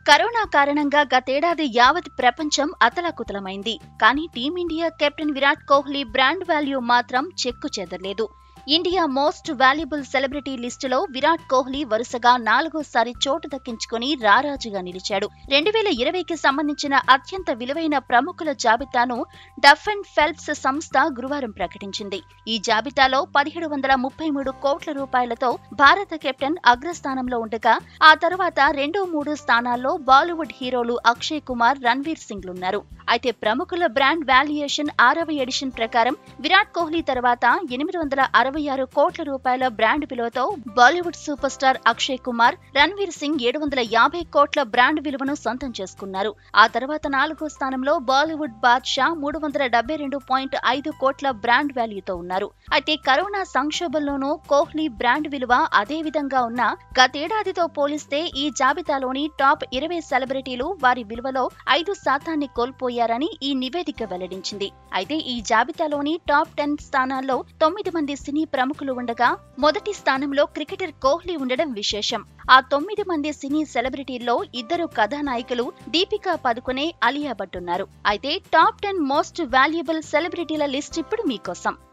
corona కారణంగా గతేడాది యావత్ ప్రపంచం అతలాకుతలమైంది కానీ team India captain Virat Kohli brand value మాత్రం చెక్కు చెదరలేదు ఇండియా మోస్ట్ వాల్యుబుల్ సెలబ్రిటీ లిస్టులో విరాట్ కోహ్లీ వరుసగా నాలుగోసారి చోటు దక్కించుకుని రారాజుగా నిలిచాడు రెండు వేల ఇరవైకి సంబంధించిన అత్యంత విలువైన ప్రముఖుల జాబితాను డఫ్ అండ్ ఫెల్ప్స్ సంస్థ గురువారం ప్రకటించింది ఈ జాబితాలో పదిహేడు వందల ముప్పై మూడు కోట్ల రూపాయలతో భారత కెప్టెన్ అగ్రస్థానంలో ఉండగా ఆ తర్వాత రెండు మూడు స్థానాల్లో బాలీవుడ్ హీరోలు అక్షయ్ కుమార్ రణ్వీర్ సింగ్లున్నారు అయితే ప్రముఖుల బ్రాండ్ వాల్యుయేషన్ ఆరవ ఎడిషన్ ప్రకారం విరాట్ కోహ్లీ తర్వాత ఎనిమిది వందల అరవై ఆరు కోట్ల రూపాయల బ్రాండ్ విలువతో Bollywood superstar Akshay Kumar Ranveer Singh ఏడు వందల యాభై కోట్ల బ్రాండ్ విలువను సొంతం చేసుకున్నారు ఆ తర్వాత నాలుగో స్థానంలో బాలీవుడ్ బాద్షా మూడు వందల డెబ్బై రెండు పాయింట్ ఐదు కోట్ల బ్రాండ్ వాల్యూతో ఉన్నారు అయితే కరోనా సంక్షోభంలోనూ కోహ్లీ బ్రాండ్ విలువ అదే విధంగా ఉన్న గతేడాదితో పోలిస్తే ఈ జాబితాలోని టాప్ ఇరవై సెలబ్రిటీలు వారి విలువలో ఐదు శాతాన్ని కోల్పోయారని ఈ నివేదిక వెల్లడించింది అయితే ఈ జాబితాలోని టాప్ టెన్ స్థానాల్లో తొమ్మిది మంది సినీ ప్రముఖులు ఉండగా మొదటి స్థానంలో క్రికెటర్ కోహ్లీ ఉండడం విశేషం ఆ తొమ్మిది మంది సినీ సెలబ్రిటీల్లో ఇద్దరు కథానాయకులు దీపికా పదుకునే అలియా భట్ ఉన్నారు అయితే టాప్ టెన్ మోస్ట్ వాల్యుబుల్ సెలబ్రిటీల లిస్ట్ ఇప్పుడు మీకోసం